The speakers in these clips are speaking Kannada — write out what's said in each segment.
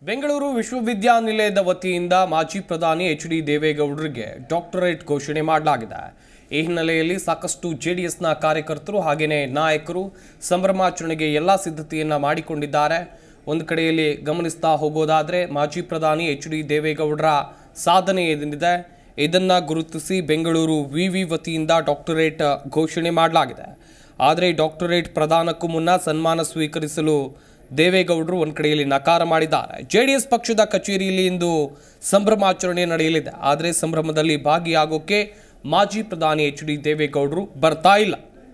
ಬೆಂಗಳೂರು ವಿಶ್ವವಿದ್ಯಾನಿಲಯದ ವತಿಯಿಂದ ಮಾಜಿ ಪ್ರಧಾನಿ ಎಚ್ ಡಿ ದೇವೇಗೌಡರಿಗೆ ಡಾಕ್ಟರೇಟ್ ಘೋಷಣೆ ಮಾಡಲಾಗಿದೆ ಈ ಹಿನ್ನೆಲೆಯಲ್ಲಿ ಸಾಕಷ್ಟು ಜೆಡಿಎಸ್ನ ಕಾರ್ಯಕರ್ತರು ಹಾಗೆಯೇ ನಾಯಕರು ಸಂಭ್ರಮಾಚರಣೆಗೆ ಎಲ್ಲ ಸಿದ್ಧತೆಯನ್ನ ಮಾಡಿಕೊಂಡಿದ್ದಾರೆ ಒಂದು ಕಡೆಯಲ್ಲಿ ಗಮನಿಸ್ತಾ ಹೋಗೋದಾದ್ರೆ ಮಾಜಿ ಪ್ರಧಾನಿ ಎಚ್ ಡಿ ದೇವೇಗೌಡರ ಸಾಧನೆ ಏನಿದೆ ಇದನ್ನ ಗುರುತಿಸಿ ಬೆಂಗಳೂರು ವಿವಿ ವತಿಯಿಂದ ಡಾಕ್ಟರೇಟ್ ಘೋಷಣೆ ಮಾಡಲಾಗಿದೆ ಆದರೆ ಡಾಕ್ಟರೇಟ್ ಪ್ರದಾನಕ್ಕೂ ಮುನ್ನ ಸನ್ಮಾನ ಸ್ವೀಕರಿಸಲು ದೇವೇಗೌಡರು ಒಂದು ಕಡೆಯಲ್ಲಿ ನಕಾರ ಮಾಡಿದ್ದಾರೆ ಜೆಡಿಎಸ್ ಪಕ್ಷದ ಕಚೇರಿಯಲ್ಲಿ ಇಂದು ಸಂಭ್ರಮಾಚರಣೆ ನಡೆಯಲಿದೆ ಆದರೆ ಸಂಭ್ರಮದಲ್ಲಿ ಭಾಗಿಯಾಗೋಕೆ ಮಾಜಿ ಪ್ರಧಾನಿ ಎಚ್ ಡಿ ದೇವೇಗೌಡರು ಬರ್ತಾ ಇಲ್ಲ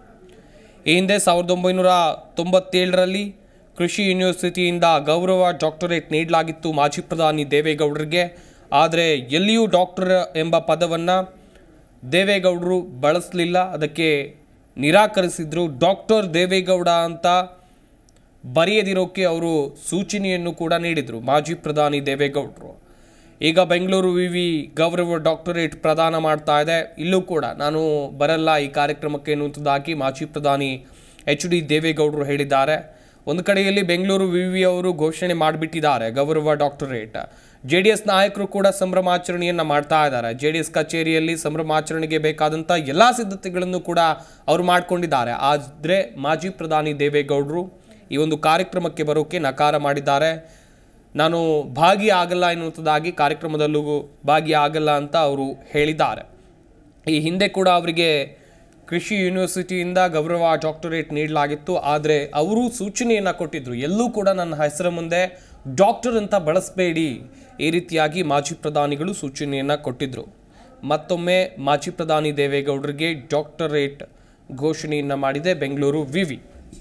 ಈ ಹಿಂದೆ ಸಾವಿರದ ಒಂಬೈನೂರ ತೊಂಬತ್ತೇಳರಲ್ಲಿ ಕೃಷಿ ಯೂನಿವರ್ಸಿಟಿಯಿಂದ ಗೌರವ ಡಾಕ್ಟರೇಟ್ ನೀಡಲಾಗಿತ್ತು ಮಾಜಿ ಪ್ರಧಾನಿ ದೇವೇಗೌಡರಿಗೆ ಆದರೆ ಎಲ್ಲಿಯೂ ಡಾಕ್ಟರ್ ಎಂಬ ಪದವನ್ನು ದೇವೇಗೌಡರು ಬಳಸಲಿಲ್ಲ ಅದಕ್ಕೆ ನಿರಾಕರಿಸಿದ್ರು ಡಾಕ್ಟರ್ ದೇವೇಗೌಡ ಅಂತ ಬರೆಯದಿರೋಕ್ಕೆ ಅವರು ಸೂಚನೆಯನ್ನು ಕೂಡ ನೀಡಿದರು ಮಾಜಿ ಪ್ರಧಾನಿ ದೇವೇಗೌಡರು ಈಗ ಬೆಂಗಳೂರು ವಿವಿ ಗೌರವ ಡಾಕ್ಟರೇಟ್ ಪ್ರದಾನ ಮಾಡ್ತಾ ಇದೆ ಇಲ್ಲೂ ಕೂಡ ನಾನು ಬರಲ್ಲ ಈ ಕಾರ್ಯಕ್ರಮಕ್ಕೆ ಎನ್ನುವಂಥದ್ದಾಗಿ ಮಾಜಿ ಪ್ರಧಾನಿ ಎಚ್ ಡಿ ದೇವೇಗೌಡರು ಹೇಳಿದ್ದಾರೆ ಒಂದು ಕಡೆಯಲ್ಲಿ ಬೆಂಗಳೂರು ವಿವಿ ಅವರು ಘೋಷಣೆ ಮಾಡಿಬಿಟ್ಟಿದ್ದಾರೆ ಗೌರವ ಡಾಕ್ಟರೇಟ್ ಜೆ ಡಿ ಎಸ್ ನಾಯಕರು ಕೂಡ ಸಂಭ್ರಮಾಚರಣೆಯನ್ನು ಮಾಡ್ತಾ ಇದ್ದಾರೆ ಜೆ ಡಿ ಎಸ್ ಕಚೇರಿಯಲ್ಲಿ ಸಂಭ್ರಮಾಚರಣೆಗೆ ಬೇಕಾದಂಥ ಎಲ್ಲ ಸಿದ್ಧತೆಗಳನ್ನು ಕೂಡ ಅವರು ಮಾಡಿಕೊಂಡಿದ್ದಾರೆ ಆದರೆ ಮಾಜಿ ಪ್ರಧಾನಿ ದೇವೇಗೌಡರು ಈ ಒಂದು ಕಾರ್ಯಕ್ರಮಕ್ಕೆ ಬರೋಕ್ಕೆ ನಕಾರ ಮಾಡಿದ್ದಾರೆ ನಾನು ಭಾಗಿಯಾಗಲ್ಲ ಎನ್ನುವಂಥದ್ದಾಗಿ ಕಾರ್ಯಕ್ರಮದಲ್ಲೂ ಭಾಗಿಯಾಗಲ್ಲ ಅಂತ ಅವರು ಹೇಳಿದ್ದಾರೆ ಈ ಹಿಂದೆ ಕೂಡ ಅವರಿಗೆ ಕೃಷಿ ಯೂನಿವರ್ಸಿಟಿಯಿಂದ ಗೌರವ ಡಾಕ್ಟರೇಟ್ ನೀಡಲಾಗಿತ್ತು ಆದರೆ ಅವರು ಸೂಚನೆಯನ್ನು ಕೊಟ್ಟಿದ್ದರು ಎಲ್ಲೂ ಕೂಡ ನನ್ನ ಹೆಸರ ಮುಂದೆ ಡಾಕ್ಟರ್ ಅಂತ ಬಳಸಬೇಡಿ ಈ ರೀತಿಯಾಗಿ ಮಾಜಿ ಪ್ರಧಾನಿಗಳು ಸೂಚನೆಯನ್ನು ಕೊಟ್ಟಿದ್ದರು ಮತ್ತೊಮ್ಮೆ ಮಾಜಿ ಪ್ರಧಾನಿ ದೇವೇಗೌಡರಿಗೆ ಡಾಕ್ಟರೇಟ್ ಘೋಷಣೆಯನ್ನು ಮಾಡಿದೆ ಬೆಂಗಳೂರು ವಿವಿ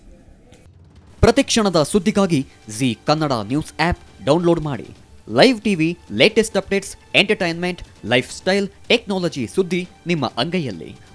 ಪ್ರತಿಕ್ಷಣದ ಸುದ್ದಿಗಾಗಿ Zee Kannada news app download ಮಾಡಿ live TV latest updates entertainment lifestyle technology ಸುದ್ದಿ ನಿಮ್ಮ ಅಂಗೈಯಲ್ಲಿ